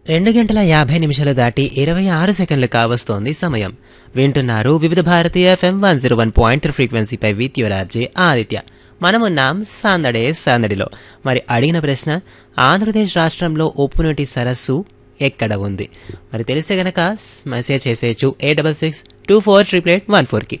రెండు గంటల యాభై నిమిషాలు దాటి ఇరవై ఆరు సెకండ్లు కావస్తోంది సమయం వింటున్నారు వివిధ భారతీయ FM one zero one point ఫ్రీక్వెన్సీపై విత్ యువరాజే ఆదిత్య మనమున్నాం సాందడే సాందడిలో మరి అడిగిన ప్రశ్న ఆంధ్రప్రదేశ్ రాష్ట్రంలో ఉప్పునీటి సరస్సు ఎక్కడ ఉంది మరి తెలిస్తే గనక మెసేజ్ చేసేయచ్చు A double six two four triple eight one ఫోర్కి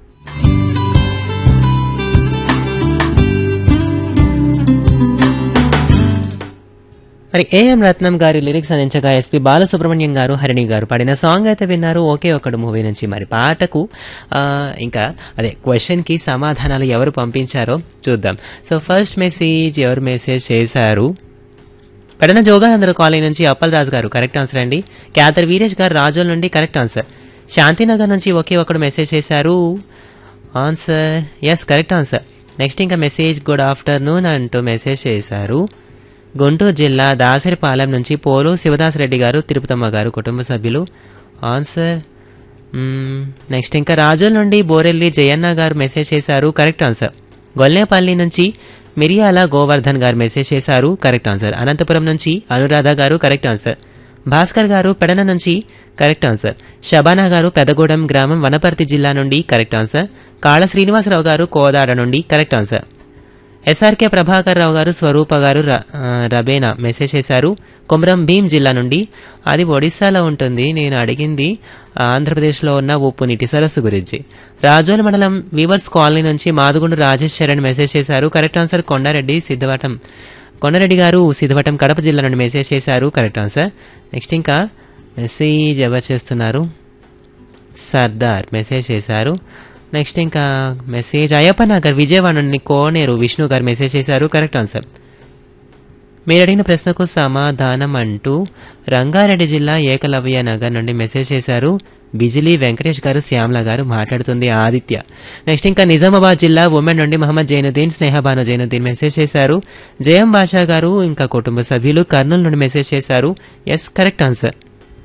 మరి ఏఎం రత్నం గారి లిరిక్స్ అందించగా ఎస్పి బాలసుబ్రహ్మణ్యం గారు హరిణి గారు పాడిన సాంగ్ అయితే విన్నారు ఒకే ఒకడు మూవీ నుంచి మరి పాటకు ఆ, ఇంకా అదే క్వశ్చన్కి సమాధానాలు ఎవరు పంపించారో చూద్దాం సో ఫస్ట్ మెసేజ్ ఎవరు మెసేజ్ చేశారు పెడన జోగానందరు కాలనీ నుంచి అప్పల్ రాజు గారు కరెక్ట్ ఆన్సర్ అండి క్యాదర్ వీరేష్ గారు రాజోల్ నుండి కరెక్ట్ ఆన్సర్ శాంతినగర్ నుంచి ఒకే ఒకడు మెసేజ్ చేశారు answer yes correct answer next ఇంకా మెసేజ్ గుడ్ ఆఫ్టర్నూన్ అంటూ మెసేజ్ చేశారు గుంటూరు జిల్లా దాసరిపాలెం నుంచి పోలు శివదాసరెడ్డి గారు తిరుపతమ్మ గారు కుటుంబ సభ్యులు ఆన్సర్ మ్మ్, నెక్స్ట్ ఇంకా రాజుల నుండి బోరెల్లి జయన్న గారు మెసేజ్ చేశారు కరెక్ట్ ఆన్సర్ గొల్లేపల్లి నుంచి మిరియాల గోవర్ధన్ గారు మెసేజ్ చేశారు కరెక్ట్ ఆన్సర్ అనంతపురం నుంచి అనురాధ గారు కరెక్ట్ ఆన్సర్ భాస్కర్ గారు పెడన నుంచి కరెక్ట్ ఆన్సర్ షబానా గారు పెదగూడెం గ్రామం వనపర్తి జిల్లా నుండి కరెక్ట్ ఆన్సర్ కాళ శ్రీనివాసరావు గారు కోదాడ నుండి correct answer SRK Prabhakar Rao garu Swarupa గారు ర- ఆ, రబేనా మెసేజ్ చేశారు కొమరం భీం జిల్లా నుండి అది ఒడిస్సాలో ఉంటుంది నేను అడిగింది ఆంధ్రప్రదేశ్లో ఉన్న ఉప్పు నీటి సరస్సు గురించి రాజోల్ మండలం వీవర్స్ కాలనీ నుంచి మాదుగుండు రాజేష్ చరణ్ మెసేజ్ చేశారు కరెక్ట్ ఆన్సర్ కొండారెడ్డి సిద్ధవటం కొండారెడ్డి గారు సిద్ధవటం కడప జిల్లా నుండి మెసేజ్ చేశారు కరెక్ట్ ఆన్సర్ నెక్స్ట్ ఇంకా మెసేజ్ ఎవరు చేస్తున్నారు సర్దార్ మెసేజ్ చేశారు నెక్స్ట్ ఇంకా మెసేజ్ అయ్యప్ప నగర్ విజయవాడ నుండి కోనేరు విష్ణు గారు మెసేజ్ చేశారు కరెక్ట్ ఆన్సర్ మీరు అడిగిన ప్రశ్నకు సమాధానం అంటూ రంగారెడ్డి జిల్లా ఏకలవ్య నగర్ నుండి మెసేజ్ చేశారు బిజిలీ వెంకటేష్ గారు శ్యామల గారు మాట్లాడుతుంది ఆదిత్య నెక్స్ట్ ఇంకా నిజామాబాద్ జిల్లా ఉమెన్ నుండి మహమ్మద్ జైనుద్దీన్ స్నేహబాను జైనుద్దీన్ మెసేజ్ చేశారు జయం బాషా గారు ఇంకా కుటుంబ సభ్యులు కర్నూలు నుండి మెసేజ్ చేశారు yes correct answer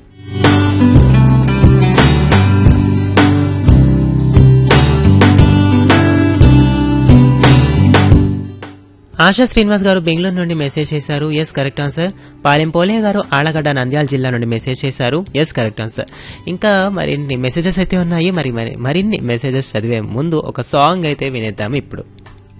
Asha Srinivas garu Bengaluru నుండి మెసేజ్ చేశారు ఎస్ కరెక్ట్ ఆన్సర్ పాలెం పోలే గారు ఆళ్లగడ్డ నంద్యాల జిల్లా నుండి మెసేజ్ చేశారు ఎస్ కరెక్ట్ ఆన్సర్ ఇంకా మరిన్ని మెసేజెస్ అయితే ఉన్నాయి మరి మరి మరిన్ని మెసేజెస్ చదివే ముందు ఒక సాంగ్ అయితే వినేద్దాం ఇప్పుడు